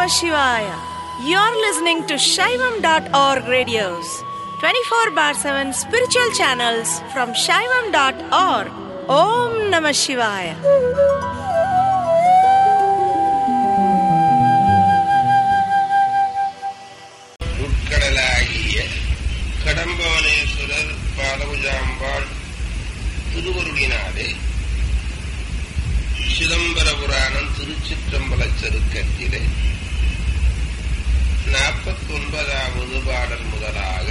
Shivaya. You're listening to Shaivam.org radios, 24 bar 7 spiritual channels from Shaivam.org. Om Namah Shivaya. உட்கடலாகிய கடம்பவனேஸ்வரர் Balakujambal திருவருளினாலே சிதம்பர புராணம் திருச்சிற்றம்பல சருக்கத்திலே நாற்பத்தி ஒன்பதாவது பாடல் முதலாக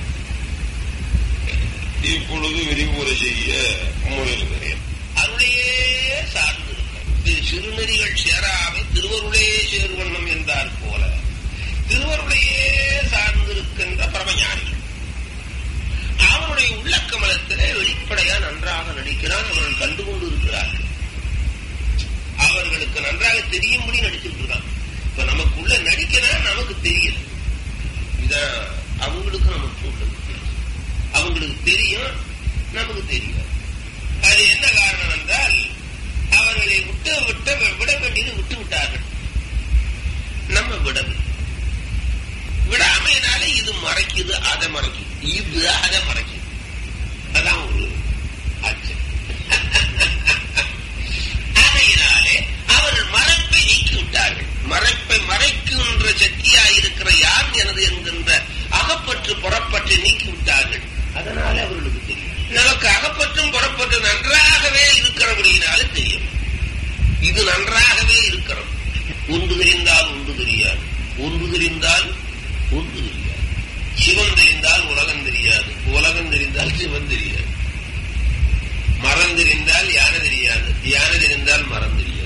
இப்பொழுது விரிவுரை செய்ய முயல்கிறேன் அருளையே சார்ந்திருக்க இது சிறுநெறிகள் சேராமை திருவருளே சேர்வண்ணம் என்றார் போல திருவருளையே சார்ந்திருக்கின்ற பரமஞானிகள் அவனுடைய உள்ள கமலத்திலே வெளிப்படையா நன்றாக நடிக்கிறான் அவர்கள் கண்டுகொண்டு இருக்கிறார்கள் அவர்களுக்கு நன்றாக தெரியும்படி நடிச்சுட்டு இருக்கான் இப்ப நமக்குள்ள நடிக்கிறான் நமக்கு தெரியல இதான் அவங்களுக்கு நமக்கு உள்ள வித்தியாசம். அவங்களுக்கு தெரியும் நமக்கு தெரியும் அது என்ன காரணம் என்றால் அவர்களை விட்டு விட்ட விட வேண்டியது விட்டு விட்டார்கள் நம்ம விடவில்லை விடாமையினாலே இது மறைக்குது அதை மறைக்குது இது அதை மறைக்குது அதான் ஒரு ஆச்சரியம் ஆகையினாலே அவர்கள் மறைப்பை நீக்கி விட்டார்கள் மறைப்பை மறைக்கின்ற சக்தியாய் இருக்கிற யார் எனது என்கின்ற அகப்பற்று புறப்பற்றை நீக்கி விட்டார்கள் அதனால அவர்களுக்கு தெரியும் நமக்கு அகப்பற்றும் புறப்பற்று நன்றாகவே இருக்கிறபடியினாலே தெரியும் இது நன்றாகவே இருக்கிறது ஒன்று தெரிந்தால் ஒன்று தெரியாது ஒன்று தெரிந்தால் ஒன்று தெரியாது சிவன் தெரிந்தால் உலகம் தெரியாது உலகம் தெரிந்தால் சிவன் தெரியாது மரம் தெரிந்தால் யானை தெரியாது யானை தெரிந்தால் மரம் தெரியாது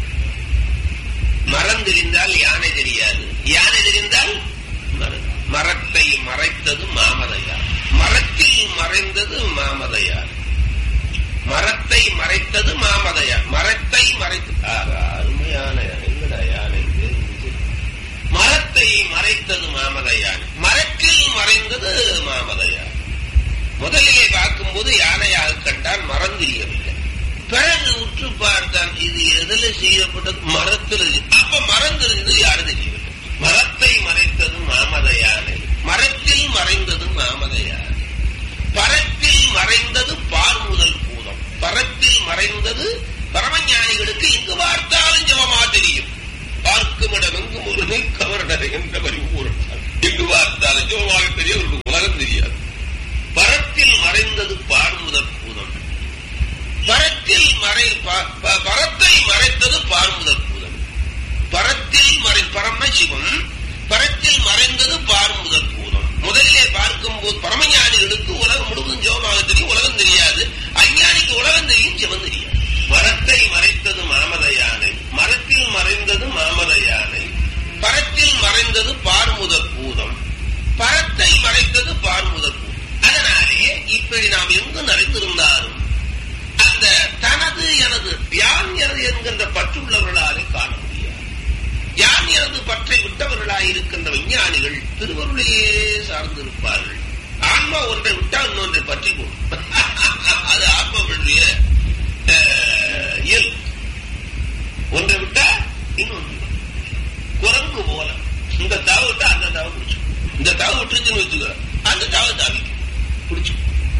மரம் தெரிந்தால் யானை தெரியாது யானை தெரிந்தால் மரம் மரத்தை மறைத்தது மாமதையார் மரத்தில் மறைந்தது மாமதையார் மரத்தை மறைத்தது மாமதையார் மரத்தை மறைத்து ஆகா, அருமையான எங்கடா யானை இது? மரத்தை மறைத்தது மாமதையார் மரத்தில் மறைந்தது மாமதையார் முதலிலே பார்க்கும்போது யானையாக கண்டான் மரம் தெரியவில்லை பிறகு உற்று பார்த்தான் இது எதுல செய்யப்பட்டது மரத்தில் அப்ப மரம் தெரிஞ்சது யாரு தெரியவில்லை மரத்தை மறைத்தது மாமத யானை மரத்தில் மறைந்தது மாமத யானை பரத்தில் மறைந்தது பார் முதல் பூதம் பரத்தில் மறைந்தது பரமஞானிகளுக்கு இங்கு பார்த்தாலும் ஜபமா தெரியும் பார்க்கும் இடம் எங்கும் ஒரு நீக்கவரிடர் என்ற பரிபூரணம் எங்கு பார்த்தாலும் ஜபமாக தெரியும் அவருக்கு உலகம் தெரியாது பரத்தில் மறைந்தது பார் முதல் பூதம் பரத்தில் மறை ப- ப- பரத்தை மறைத்தது பார் முதல் பூதம் பரத்தில் மறை பரம சிவம் பரத்தில் மறைந்தது பார் முதல் பூதம் முதலிலே பார்க்கும் போது பரமஞானிகளுக்கு உலகம் முழுவதும் ஜெபமாக தெரியும் உலகம் தெரியாது அஞ்ஞானிக்கு உலகம் தெரியும் சிவம் தெரியாது மரத்தை மறைத்தது மாமத யானை மரத்தில் மறைந்தது மாமத யானை பரத்தில் மறைந்தது பார் முதல் பூதம் பரத்தை மறைத்தது பார் முதல் பூதம் அதனாலே இப்படி நாம் எங்கு நிறைந்திருந்தாலும் அந்த தனது எனது யான் எனது என்கின்ற பற்றுள்ளவர்களாலே காண முடியாது யான் எனது பற்றை விட்டவர்களாய் இருக்கின்ற விஞ்ஞானிகள் திருவருளையே சார்ந்திருப்பார்கள் ஆன்மா ஒன்றை விட்டால் இன்னொன்றை பற்றி கொள்ளும் அது ஆன்மாவுடைய அஹ், இயல்பு ஒன்றை விட்டா இன்னொன்று குரங்கு போல இந்த தாவு விட்டா அந்த தாவை பிடிச்சு இந்த தாவு விட்டுருச்சுன்னு வச்சுக்க அந்த தாவை தாவிக்கும் பிடிச்சு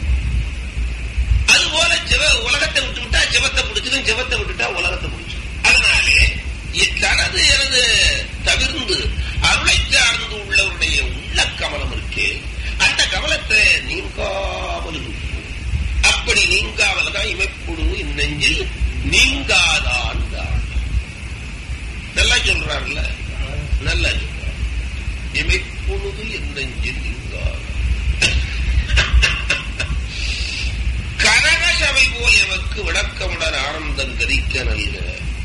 அது போல சிவ உலகத்தை விட்டு விட்டா சிவத்தை பிடிச்சிடும் சிவத்தை விட்டுட்டா உலகத்தை பிடிச்சிடும் அதனாலே இ- தனது எனது தவிர்ந்து அருளை சார்ந்து உள்ளவருடைய உள்ள கமலம் இருக்கே அந்த கமலத்தை நீங்காமல் இருக்கும் அப்படி நீங்காமல் தான் இமைப்புடு இந்நெஞ்சில் நீங்காதான் தான் நல்லா சொல்றாருல்ல நல்லா சொல்றார் இமைப்பொழுது என் நெஞ்சில் நீங்காதான் கனக சபை போல் எமக்கு விளக்கமுடன் ஆனந்தம் கதிக்க நல்க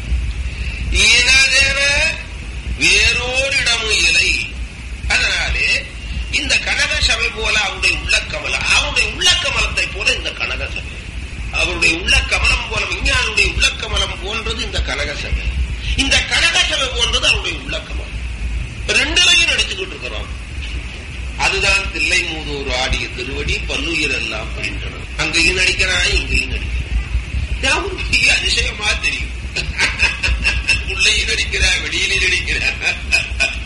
இனதென வேறோரிடமும் இலை அதனாலே இந்த கனக சபை போல அவருடைய உள்ளக்கமலம் அவருடைய உள்ளக்கமலத்தை போல இந்த கனக சபை அவருடைய உள்ளக்கமலம் போல விஞ்ஞானுடைய உள்ளக்கமலம் போன்றது இந்த கனக சபை இந்த கனக சபை போன்றது அவருடைய உள்ளக்கமலம் ரெண்டுலையும் நடிச்சுக்கிட்டு இருக்கிறோம் அதுதான் தில்லை மூதூர் ஆடிய திருவடி பல்லுயிர் எல்லாம் பயின்றனர் அங்கேயும் நடிக்கிறான் இங்கேயும் நடிக்கிறான் நான் ஒரு பெரிய அதிசயமா தெரியும் உள்ளேயும் நடிக்கிறா வெளியிலையும் நடிக்கிறா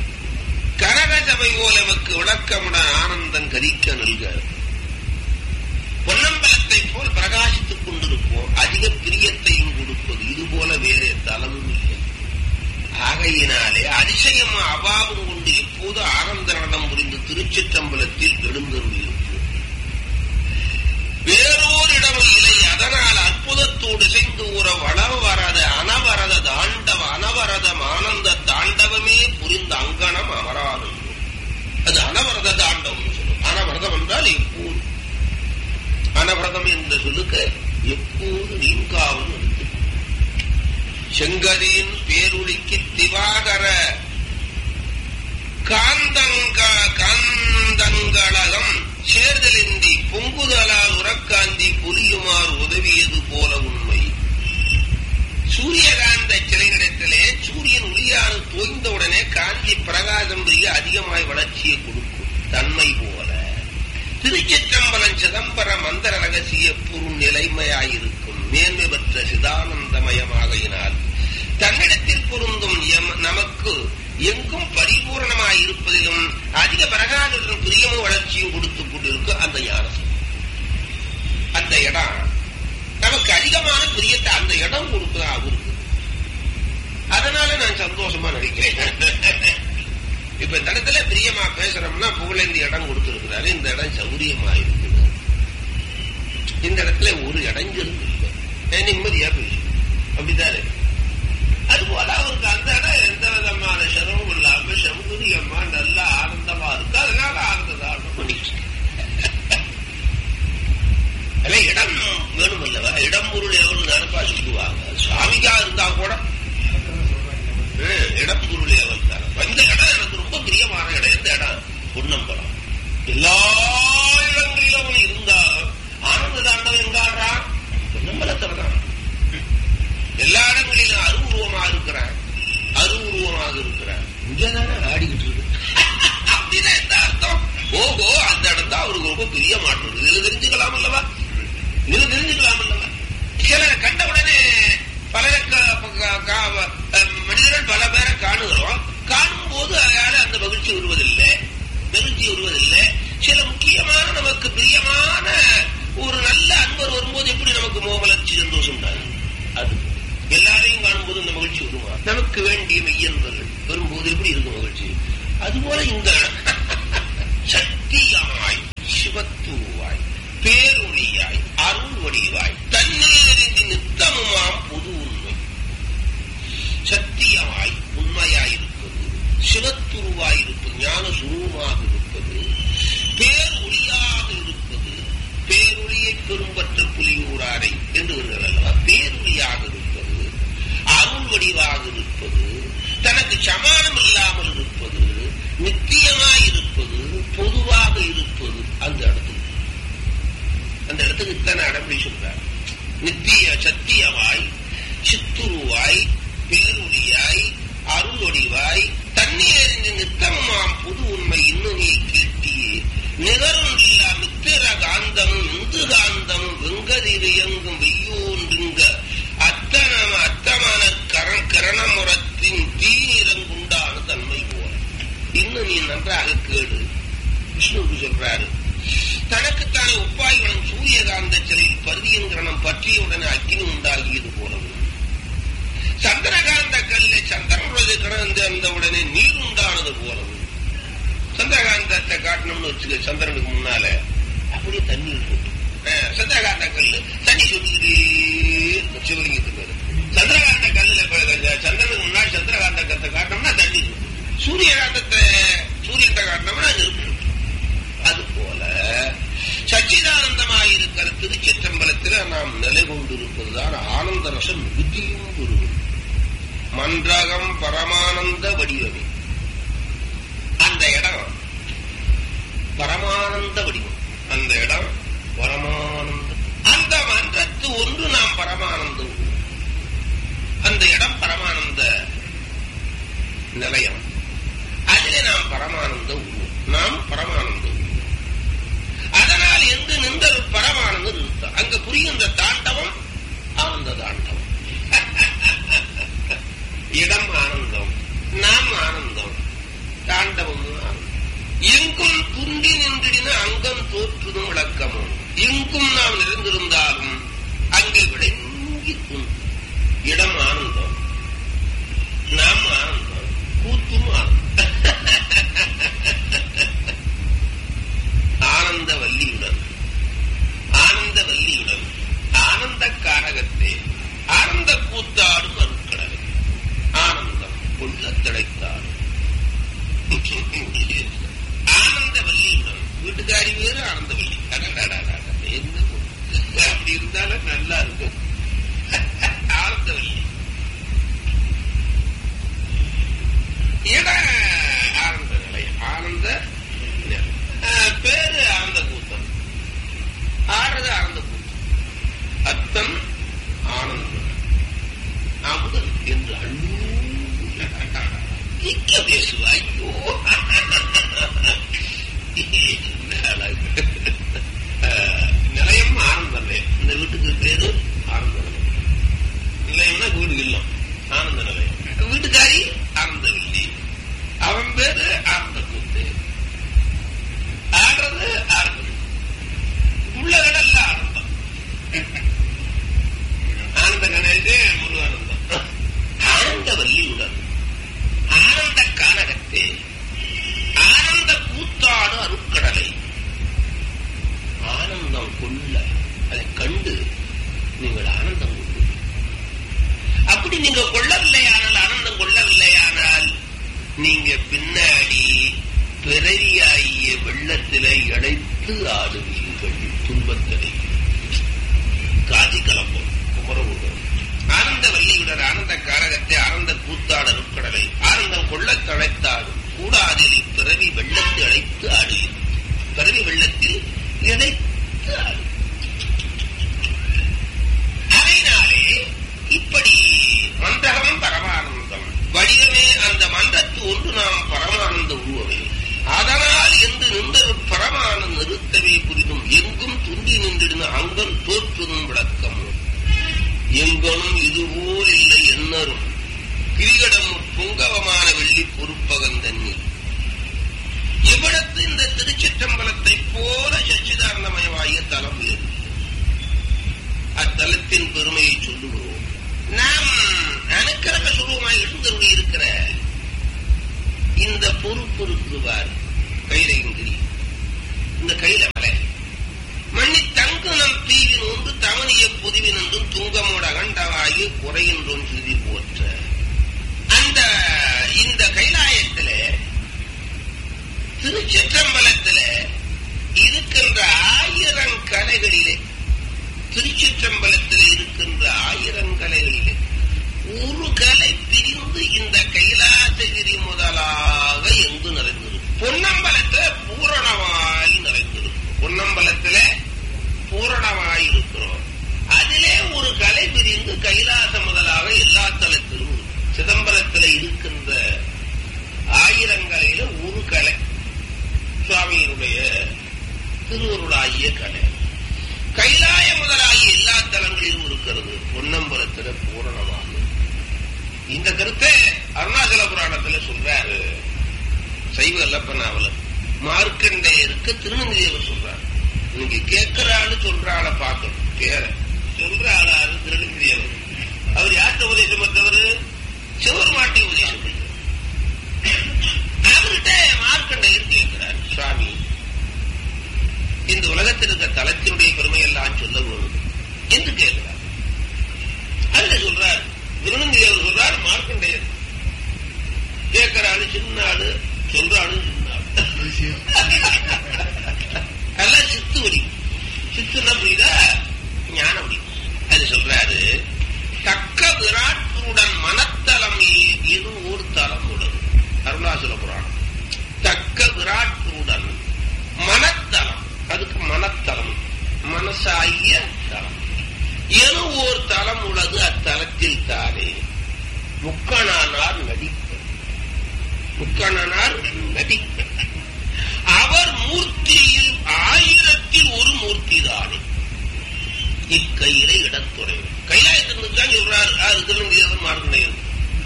விளங்கினவை போல எமக்கு விளக்கமுடன் ஆனந்தம் கரிக்க நல்க பொன்னம்பலத்தை போல் பிரகாசித்துக் கொண்டிருப்போம் அதிக பிரியத்தையும் கொடுப்பது இது போல வேறு தலமும் இல்லை ஆகையினாலே அதிசயம் அபாவம் கொண்டு இப்போது ஆனந்த நடனம் புரிந்து திருச்சிற்றம்பலத்தில் எழுந்தருளியிருப்போம் வேறோரிடமும் இல்லை அதனால் அற்புதத்தோடு இசைந்து ஊற வளவரத அனவரத தாண்டவ அனவரதம் ஆனந்த தாண்டவமே புரிந்த அங்கனம் அமரானந்தம் அது அனவரத தாண்டவம் சொல்லும் அனவரதம் என்றால் எப்போது அனவரதம் என்ற சொல்லுக்கு எப்போது நீங்காவது இருக்கு செங்கதியின் பேருளிக்கு திவாகர காந்தங்க காந்தங்களகம் சேர்தலின்றி பொங்குதலால் உறக்காந்தி புரியுமாறு உதவியது போல உண்மை சூரியகாந்த சிலைகளிடத்திலே சூரியன் ஒளியானது தோய்ந்தவுடனே காந்தி பிரகாசம் பெரிய அதிகமாய் வளர்ச்சியை கொடுக்கும் தன்மை போல திருச்சிற்றம்பலம் சிதம்பர மந்திர ரகசிய பொருள் நிலைமையாயிருக்கும் மேன்மை பெற்ற சிதானந்தமயமாகையினால் தன்னிடத்தில் பொருந்தும் எம்- நமக்கு எங்கும் பரிபூர்ணமாய் இருப்பதிலும் அதிக பிரகாசத்தின் பிரியமும் வளர்ச்சியும் கொடுத்துக் கொண்டிருக்கும் அந்த ஞானம் அந்த இடம் நமக்கு அதிகமான பிரியத்தை அந்த இடம் கொடுக்குதா அவருக்கு அதனால நான் சந்தோஷமா நடிக்கிறேன் இப்ப இந்த இடத்துல பிரியமா பேசுறோம்னா புகழேந்தி இடம் கொடுத்திருக்கிறாரு இந்த இடம் சௌரியமா இருக்குது இந்த இடத்துல ஒரு இடைஞ்சலும் இல்லை நான் நிம்மதியா பேசு அப்படித்தானே அதுபோல அவருக்கு அந்த இடம் எந்த விதமான சிரமம் இல்லாம சௌகரியமா நல்ல ஆனந்தமா இருக்கு அதனால ஆனந்த தாரணம் பண்ணிட்டு இருக்கேன். அல்ல இடம் வேணும் அல்லவா இடம் பொருள் எவன் நினைப்பா சொல்லுவாங்க சுவாமிக்கா இருந்தா கூட ஹம், இடம் பொருள் எவன் தான் இந்த இடம் எனக்கு ரொம்ப பிரியமான இடம் எந்த இடம் பொன்னம்பலம் எல்லா இடங்களிலும் இருந்தா ஆனந்த தாண்டவம் எங்க ஆடுறான் பொன்னம்பலத்துல தான் எல்லா இடங்களிலும் அருவுருவமாக இருக்கிறான் அருவுருவமாக இருக்கிறான் இங்கதானே ஆடிக்கிட்டு இருக்கு அப்படின்னா என்ன அர்த்தம் ஓஹோ அந்த இடம் தான் அவருக்கு ரொம்ப பிரிய மாட்டேங்குது இதுல தெரிஞ்சுக்கலாம் அல்லவா இதுல தெரிஞ்சுக்கலாம் அல்லவா சில கண்ட உடனே பல க- க- கா- அஹ் மனிதர்கள் பல பேரை காணுகிறோம் காணும் போது அதால அந்த மகிழ்ச்சி வருவதில்லை மகிழ்ச்சி வருவதில்லை சில முக்கியமான நமக்கு பிரியமான ஒரு நல்ல அன்பர் வரும்போது எப்படி நமக்கு மோகலர்ச்சி சந்தோஷம் உண்டாகும் அது எல்லாரையும் காணும்போது இந்த மகிழ்ச்சி வருமா நமக்கு வேண்டிய மெய்யன்பர்கள் வரும்போது எப்படி இருக்கும் மகிழ்ச்சி அதுபோல இந்த சத்தியமாய் சிவத்துவாய் பேரொழியாய் அருள் வடிவாய் தன்னேறிந்து நித்தமுமாம் பொது உண்மை சத்தியமாய் உண்மையாயிருப்பது சிவத்துருவாய் இருப்பது ஞான சுரூபமாக இருப்பது பேரொழியாக இருப்பது பேரொழியை பெரும்பற்ற புலியூராரை என்று வருகிறது அல்லவா பேரொழியாக இருப்பது அருள் வடிவாக இருப்பது தனக்கு சமானம் இல்லாமல் இருப்பது நித்தியமாய் இருப்பது பொதுவாக இருப்பது அந்த இடத்துக்கு அந்த இடத்துக்கு இத்தனை அடம்படி சொல்றார் நித்திய சத்தியமாய் சித்துருவாய் பேரொழியாய் அருளொடிவாய் தண்ணீரின் நித்தமாம் புது உண்மை இன்னும் நீ கேட்டியே நிகரொன்றில்லா மித்திர காந்தமும் இந்து காந்தமும் வெங்கதிர் இயங்கும் வெய்யோன்றுங்க அத்தனம அத்தமான கரண கரணமுறத்தின் தீநிறங்குண்டான தன்மை போல இன்னும் நீ நன்றாக கேடு விஷ்ணுவுக்கு சொல்றாரு தனக்குத்தானே உப்பாய்வனம் சூரியகாந்த சிலையில் பருதியங்கிரணம் பற்றியவுடனே அக்கினி உண்டாகியது போலவும் சந்திரகாந்த கல்ல சந்திரனுடைய கிடந்து அந்த உடனே நீர் உண்டானது போலவும் சந்திரகாந்தத்தை காட்டணும்னு வச்சுக்க சந்திரனுக்கு முன்னால அப்படியே தண்ணீர் போட்டு அஹ், சந்திரகாந்த கல்லு தண்ணி சொல்லிக்கிட்டே இருக்கும் சிவலிங்கத்துக்கு மேல. சந்திரகாந்த கல்லுல இப்ப சந்திரனுக்கு முன்னாடி சந்திரகாந்த கத்தை காட்டினோம்னா தண்ணி இருக்கும். சூரியகாந்தத்தை சூரியத்தை காட்டினோம்னா நெருப்பு இருக்கும். அது போல சச்சிதானந்தமாயிருக்கிற திருச்சிற்றம்பலத்தில் நாம் நிலை கொண்டிருப்பதுதான் ஆனந்த ரசம் மிகுதியும் குருவும் மன்றகம் பரமானந்த வடிவமே அந்த இடம் பரமானந்த வடிவம் அந்த இடம் பரமானந்த அந்த மன்றத்து ஒன்று நாம் பரமானந்த உருவம். அந்த இடம் பரமானந்த நிலையம் அதிலே நாம் பரமானந்த உருவம் நாம் பரமானந்த உருவம் அதனால் எங்கு நின்ற பரமானந்த நிறுத்தம் அங்க புரிகின்ற தாண்டவம் ஆனந்த தாண்டவம் இடம் ஆனந்தம் நாம் ஆனந்தம் தாண்டவம் ஆனந்தம் கொள்ள திளைத்தாள் ஆனந்தவல்லியுடன் வீட்டுக்காரி வேறு ஆனந்தவல்லி அடடடடடட, என்ன பொண்ணு. அப்படி இருந்தாலும் நல்லா இருக்கும் ஆனந்தவல்லி இட ஆனந்த நிலையம் ஆனந்த நிலையம். ஆஹ், பேரு ஆனந்த கூத்தம் ஆடுறது ஆனந்த கூத்தம் அத்தம் ஆனந்தம் அமுதன் என்று அள்ளு இக்க பேசுவாய் ஐயோ என்ன அழகு. ஆஹ், நிலையம் ஆனந்த நிலையம் இந்த வீட்டுக்கு பேரு ஆனந்த நிலையம் நிலையம்னா வீடு இல்லம் ஆனந்த நிலையம் வீட்டுக்காரி ஆனந்த வில்லி அவன் பேரு ஆனந்த கூத்து ஆடுறது ஆனந்தம் உள்ளகளல்ல ஆனந்தம் ஆனந்த கணேசே முருகானந்தம் ஆனந்த வல்லியுடன் ஆனந்த கானகத்தே ஆனந்த கூத்தாடு அருட்கடலை ஆனந்தம் கொள்ள அதை கண்டு நீங்கள் ஆனந்தம் கொள்ளுங்கள் அப்படி நீங்க கொள்ளவில்லையானால் ஆனந்தம் கொள்ளவில்லையானால் நீங்க பின்னாடி பிறவியாகிய வெள்ளத்திலே இழைத்து ஆடுவீர்கள் துன்பத்திலே காதி கலப்பம் குமரகுடம் ஆனந்த வல்லியுடன் ஆனந்த காரகத்தை ஆனந்த கூத்தாட நுட்கடலை ஆனந்தம் கொள்ளத் தழைத்தாடும் கூடாதில் பிறவி வெள்ளத்தை அழைத்து ஆடுவீர் பிறவி வெள்ளத்தில் இழைத்து ஆடு அதனாலே இப்படி மந்தகம் பரமானந்தம் வடிவமே அந்த மன்றத்து ஒன்று நாம் பரமானந்த உருவமே அதனால் என்று நின்ற பரமானந்த நிறுத்தவே புரிதும் எங்கும் துண்டி நின்றிடுன அங்கம் தோற்றுதும் விளக்கமும் எங்கனும் இதுபோல் இல்லை என்னரும் கிரிகடம் புங்கவமான வெள்ளி பொறுப்பகந்தன்னி இவ்விடத்து இந்த திருச்சிற்றம்பலத்தை போல சச்சிதானந்தமயமாகிய தலம் வேறு அத்தலத்தின் பெருமையை சொல்லுகிறோம் நாம் அனுக்கிரக சுரூபமாய் எழுந்தருளி இருக்கிற இந்த பொறுப்பு இருக்குவார் கைலகிரி இந்த கையில மலை மண்ணி தங்கு நம் தீவின் ஒன்று தமனிய புதிவின் என்றும் துங்கமோட அகண்டவாயு குறையின்றோம் சுதி போற்ற அந்த இந்த கைலாயத்தில திருச்சிற்றம்பலத்தில இருக்கின்ற ஆயிரம் கலைகளிலே திருச்சிற்றம்பலத்தில் இருக்கின்ற ஆயிரம் கலைகளிலே ஒரு கலை பிரிந்து இந்த கைலாசகிரி முதலாக எங்கு நிறைந்திருக்கும் பொன்னம்பலத்துல பூரணமாய் நிறைந்திருக்கும் பொன்னம்பலத்துல பூரணமாய் இருக்கிறோம் அதிலே ஒரு கலை பிரிந்து கைலாசம் முதலாக எல்லா தலத்திலும் இருக்கும். சிதம்பரத்தில் இருக்கின்ற ஆயிரங்கலையில ஒரு கலை சுவாமியினுடைய திருவருளாகிய கலை கைலாய முதலாகிய எல்லா தலங்களிலும் இருக்கிறது பொன்னம்பலத்துல பூரணமாக இந்த கருத்தை அருணாச்சல புராணத்துல சொல்றாரு சைவ அல்லப்பனாவல மார்க்கண்டேயருக்கு திருநந்திதேவர் சொல்றாரு நீங்க கேட்கிற ஆளு சொல்ற ஆளை பார்க்கணும் பேர சொல்ற ஆளாரு திருநந்திதேவர் அவர் யார்கிட்ட உபதேசம் பெற்றவர் சிவருமாட்டி உபதேசம் பெற்றவர் அவர்கிட்ட மார்க்கண்டையர் கேட்கிறார் சுவாமி இந்த உலகத்தில் இருக்க தலத்தினுடைய பெருமையெல்லாம் சொல்ல வேணும் என்று கேட்கிறார் அதுல சொல்றார் திருநந்திதேவர் சொல்றார் மார்க்கண்டையர் கேட்கிற ஆளு சின்ன ஆளு சொல்ற ஆளு சின்ன ஆளு எல்லாம் சித்து வடி சித்துன்னா புரியுதா ஞான வடி அது சொல்றாரு தக்க விராட்டுடன் மனத்தலம் இது ஊர் தலம் உடன் அருணாச்சல புராணம் தக்க விராட்டுடன் மனத்தலம் அதுக்கு மனத்தலம் மனசாகிய தலம் என ஓர் தலம் உள்ளது அத்தலத்தில் தானே முக்கணானார் நடிப்பர் முக்கணனார் நடிப்பர் அவர் மூர்த்தியில் ஆயிரத்தில் ஒரு மூர்த்தி தானே இக்கையிலே இடத்துறை கைலாயத்திற்கு தான் சொல்றார் ஆறு திருநங்கையவர் மார்கண்டையர்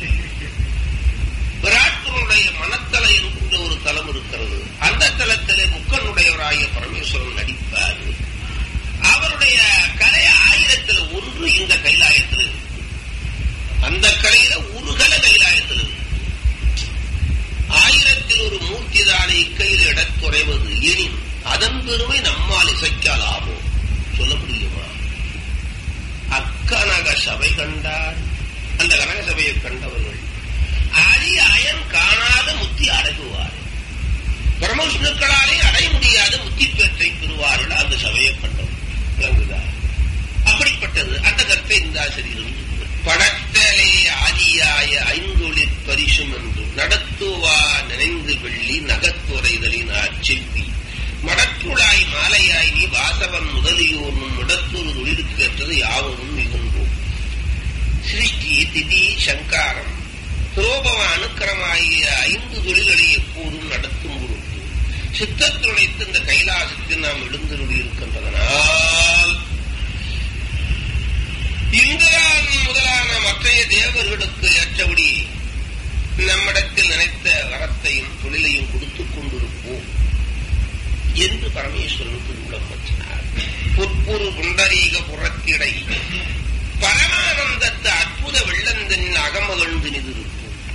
விராட்டனுடைய மனத்தலை என்கின்ற ஒரு தலம் இருக்கிறது அந்த தலத்திலே முக்கனுடையவராகிய பரமேஸ்வரன் நடிப்பார் அவருடைய கலை ஆயிரத்தில் ஒன்று இந்த கைலாயத்தில் இருக்கு. அந்த கலையில ஒரு கலை கைலாயத்தில் இருக்கு. ஆயிரத்தில் ஒரு மூர்த்தி தானே இக்கையில் இடத்துறைவது எனின் அதன் பெருமை நம்மால் இசைக்கால் ஆகும் சொல்ல முடியுமா அக்கனக சபை கண்டார் அந்த கனக சபையை விஷ்ணுக்களாலே அடைய முடியாத முத்திப்பேற்றை பெறுவார்கள் அந்த சபையை கண்டோம் விளங்குதா அப்படிப்பட்டது அந்த கருத்தை இந்த ஆசிரியர் படத்தலே ஆதியாய ஐந்தொழிற் பரிசும் என்று நடத்துவா நினைந்து வெள்ளி நகத்துறைதலின் ஆட்செப்பி மடற்றுளாய் மாலையாய் நீ வாசவன் முதலியோனும் இடத்தொரு தொழிலுக்கு ஏற்றது யாவரும் மிகுந்தோம் சிருஷ்டி திதி சங்காரம் புரோபவ அனுக்கிரமாகிய ஐந்து தொழில்களை எப்போதும் நடத்தும் பொருட்டு சித்தத்துழைத்து இந்த கைலாசத்தில் நாம் எழுந்தருளி இருக்கின்றதனால் இந்திரான் முதலான மற்றைய தேவர்களுக்கு ஏற்றபடி நம்மிடத்தில் நினைத்த வரத்தையும் தொழிலையும் கொடுத்துக் கொண்டிருப்போம் என்று பரமேஸ்வரனுக்கு உள்ளம் பற்றினார் புற்புரு புண்டரீக புறத்திடை பரமானந்தத்து அற்புத வெள்ளந்தனின் அகமகழ்ந்து நிதிருக்கும்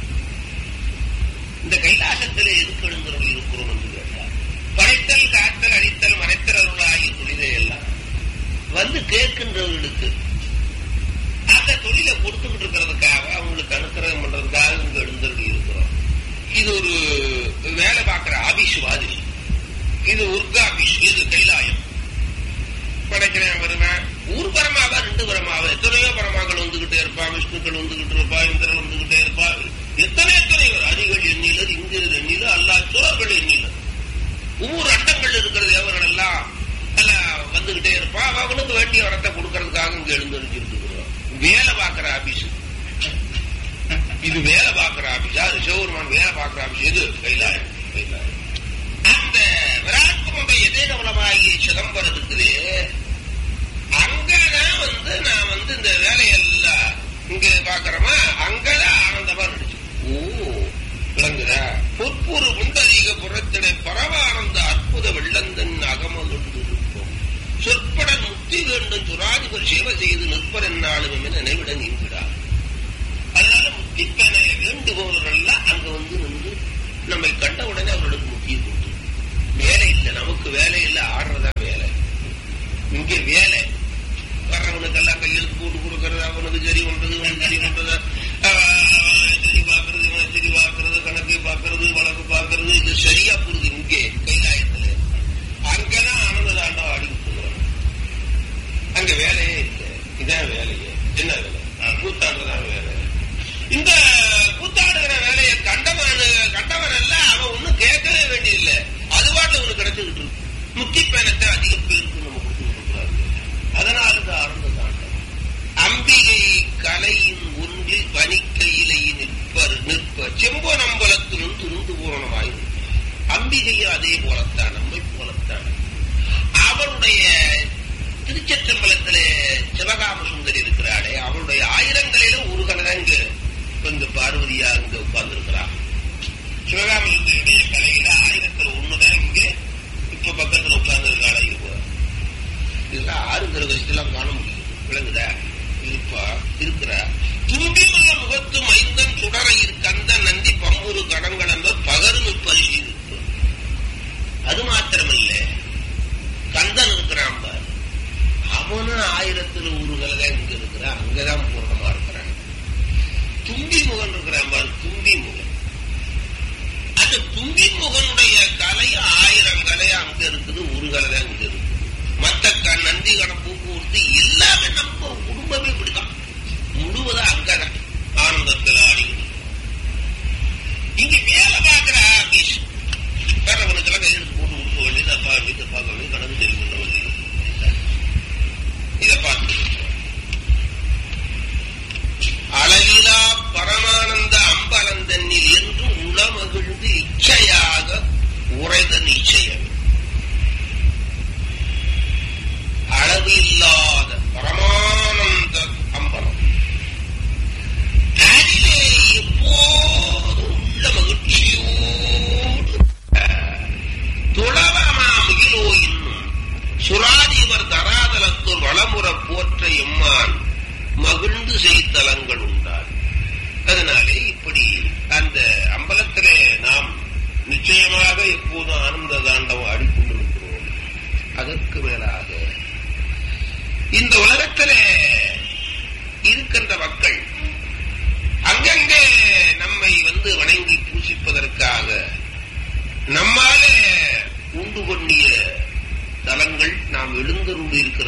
இந்த கைலாசத்திலே எதுக்கு எழுந்தருள் இருக்கிறோம் என்று கேட்டார் படைத்தல் காத்தல் அழித்தல் மறைத்தல் அருளாகிய தொழிலை எல்லாம் வந்து கேட்கின்றவர்களுக்கு அந்த தொழிலை கொடுத்துக்கிட்டு இருக்கிறதுக்காக அவங்களுக்கு அனுக்கிரகம் பண்றதுக்காக இங்க எழுந்தருள் இருக்கிறோம் இது ஒரு வேலை பார்க்கிற ஆபீஸ் மாதிரி இது உர்கா ஆபீஸ் இது கைலாயம் படைக்கிறேன் வருவேன் ஊர் பரமாவா ரெண்டு பரமாவா எத்தனையோ பரமாக்கள் வந்துகிட்டே இருப்பா விஷ்ணுக்கள் வந்துகிட்டு இருப்பா இந்திரன் வந்துகிட்டே இருப்பா எத்தனை எத்தனை பேர் அதிகள் எண்ணிலர் இந்திரர் எண்ணிலர் அல்லா சோழர்கள் எண்ணிலர் ஒவ்வொரு அண்டங்கள் இருக்கிற தேவர்கள் எல்லாம் எல்லாம் வந்துகிட்டே இருப்பா அவங்களுக்கு வேண்டிய வரத்தை கொடுக்கறதுக்காக இங்க எழுந்திருச்சிருக்கிறோம் வேலை பார்க்கிற ஆபீஸ் இது வேலை பார்க்கிற ஆபீஸ் அது சிவபெருமான் வேலை பார்க்கிற ஆபீஸ் எது கைலாயம் கைலாயம் அந்த விராட்குமனுடைய எதேகவலமாகிய சிதம்பரம் இருக்குது அங்கதான் வந்து நான் வந்து இந்த வேலையெல்லாம் இங்க பாக்குறோமா அங்கதான் ஆனந்தமா நடிச்சு ஓ விளங்குதா பொற்புறு முண்டரீக புறத்திடை பரவானந்த அற்புத வெள்ளந்தன் அகமகண்டு இருக்கும் சொற்பட முக்தி வேண்டும் சுராதிபர் சேவை செய்து நிற்பர் என்னாலும் என நினைவிட நீங்கிடா அதனால முக்தி பேன வேண்டுபவர்கள் எல்லாம் அங்க வந்து நின்று நம்மை கண்ட உடனே அவர்களுக்கு முக்கிய கொடுத்து வேலை இல்லை நமக்கு வேலை இல்லை ஆடுறதா வேலை இங்கே வேலை வர்றவனுக்கெல்லாம் கையெழுத்து போட்டு கொடுக்கறது அவனுக்கு சரி பண்றது இவனுக்கு சரி பண்றது சரி பார்க்கறது இவனை சரி பார்க்கறது கணக்கு பார்க்கறது வழக்கு பார்க்கறது இது சரியா புரியுது இங்கே கைலாயத்துல அங்கதான் ஆனந்த தாண்டா ஆடி விட்டுருவாங்க அங்க வேலையே இல்லை இதான் வேலையே என்ன வேலை கூத்தாடுறதான் வேலை இந்த கூத்தாடுகிற வேலையை கண்டவன் கண்டவன் அல்ல அவன் ஒன்னும் கேட்கவே வேண்டியதில்லை அது பாட்டு அவனுக்கு கிடைச்சுக்கிட்டு இருக்கு முக்கிய பயணத்தை அதிக பேருக்கு நம்ம கொடுத்து கொடுக்குறாரு அதனால தான் ஆரம்ப தாண்டம் அம்பிகை கலையின் ஒன்றில் வணிக்கையிலை நிற்பர் நிற்பர் செம்பனம்பலத்திலும் துருந்து பூரணமாய் அம்பிகையும் அதே போலத்தான் நம்மை போலத்தான் அவருடைய திருச்சற்றம்பலத்திலே சிவகாம சுந்தரி இருக்கிறாளே அவருடைய ஆயிரங்களில ஒரு கணதான் இங்க இங்க பார்வதியா இங்க உட்கார்ந்து இருக்கிறார் சிவகாம சுந்தரியுடைய கலையில ஆயிரத்துல ஒண்ணுதான் இங்க இப்ப பக்கத்துல உட்கார்ந்து இருக்காளா இங்க இதெல்லாம் ஆறு கிரகஸ்தெல்லாம் காண முடியும் விளங்குதா இருப்பா இருக்கிறா தும்பியுள்ள முகத்து மைந்தன் சுடர இருக்கந்த நந்தி பம்புரு கடங்கள் என்பது பகரும் பரிசீலிப்பு அது மாதிரி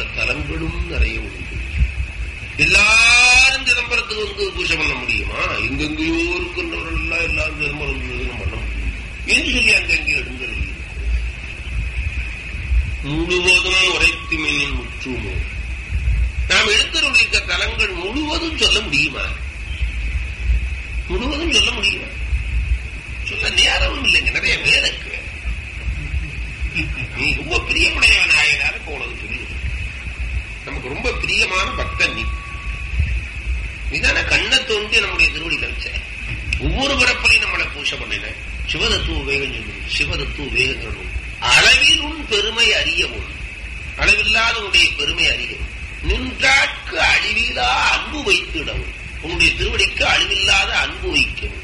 தலங்களும் நிறைய உண்டு எல்லாரும் சிதம்பரத்துக்கு வந்து பூஜை பண்ண முடியுமா எங்கெங்கேயோ இருக்கின்றவர்கள் எல்லாம் எல்லாரும் சிதம்பரம் வந்து பண்ண முடியும் என்று சொல்லி அங்கங்கே எடுங்கிறது முழுவதும் உரைத்து மின்னின் முற்றுமோ நாம் எடுத்துள்ள தலங்கள் முழுவதும் சொல்ல முடியுமா முழுவதும் சொல்ல முடியுமா சொல்ல நேரமும் இல்லைங்க நிறைய வேலை இருக்கு நீ ரொம்ப பிரியமுடையவன் ஆயினால போனது சொல்லு நமக்கு ரொம்ப பிரியமான பக்தன் நீ நீதான கண்ணை தோண்டி நம்முடைய திருவடியில வச்ச ஒவ்வொரு பிறப்பிலையும் நம்மளை பூசை பண்ணின சிவதத்துவ வேகம் சொல்லு சிவதத்துவ வேகம் சொல்லணும் அளவில் உன் பெருமை அறியவும் அளவில்லாத உன்னுடைய பெருமை அறியவும் நின்றாட்கு அழிவிலா அன்பு வைத்திடவும் உன்னுடைய திருவடிக்கு அழிவில்லாத அன்பு வைக்கவும்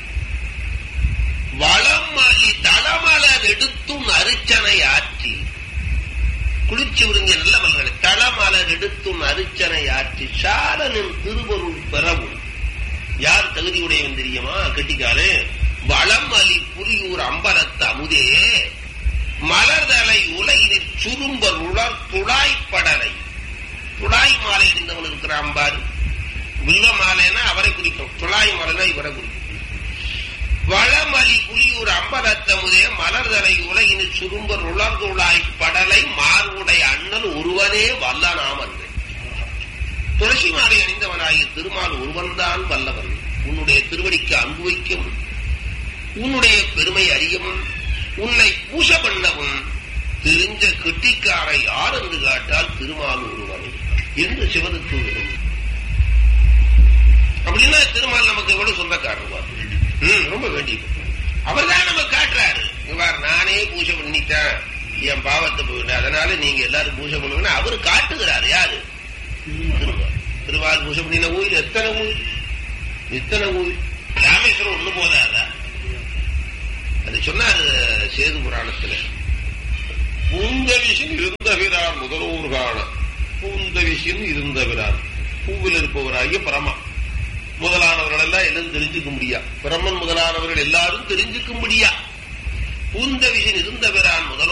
வளமலி தளமலர் எடுத்தும் அரிச்சனை ஆற்றி குளிர்ச்சி உறிஞ்ச நல்ல மலர்களை தளமலர் எடுத்தும் அரிச்சனை ஆற்றி சாரனின் திருவருள் பெறவும் யார் தகுதியுடையவன் தெரியுமா கெட்டிக்காரு வளமலி புலியூர் அம்பலத்து அமுதே மலர்தலை உலகினில் சுரும்பர் உலர் துளாய்ப்படலை துளாய் மாலை அணிந்தவன் இருக்கிறான் பாரு வில்வ மாலைன்னா அவரை குறிக்கும் துளாய் மாலைனா இவரை குறிக்கும் வளமலி புலியூர் அம்பலத்தமுதே மலர்தலை உலகினில் சுரும்பர் உலர்துளாய் படலை மார்புடைய அண்ணல் ஒருவனே வல்லனாம் அன்று துளசி மாலை அணிந்தவனாகிய திருமால் ஒருவன்தான் வல்லவன் உன்னுடைய திருவடிக்கு அன்பு வைக்கவும் உன்னுடைய பெருமை அறியவும் உன்னை பூச பண்ணவும் தெரிஞ்ச கெட்டிக்காரை யார் என்று காட்டால் திருமால் ஒருவன் என்று சிவனுக்கு விடும் அப்படின்னா திருமால் நமக்கு எவ்வளவு சொந்தக்காரர் பாரு. ம், ரொம்ப வேண்டியது அவர் தான் நமக்கு காட்டுறாரு இவ்வாறு நானே பூஜை பண்ணிட்டேன் என் பாவத்தை போயிட்டேன் அதனால நீங்க எல்லாரும் பூஜை பண்ணுங்கன்னா அவரு காட்டுகிறாரு யாரு திருவாள் திருவாள் பூஜை பண்ணின கோயில் எத்தனை கோயில் எத்தனை கோயில் ராமேஸ்வரம் ஒண்ணு போதாதா அது சொன்னாரு சேது புராணத்துல பூந்தவிசின் இருந்தவிரான் முதலூர் காண பூந்தவிசின் இருந்தவிரான் பூவில் இருப்பவராகிய பரமா முதலானவர்கள் எல்லாம் எல்லாம் தெரிஞ்சுக்க முடியா பிரம்மன் முதலானவர்கள் எல்லாரும் தெரிஞ்சுக்க முடியா பூந்தவிசின் இருந்தவிரான் முதல்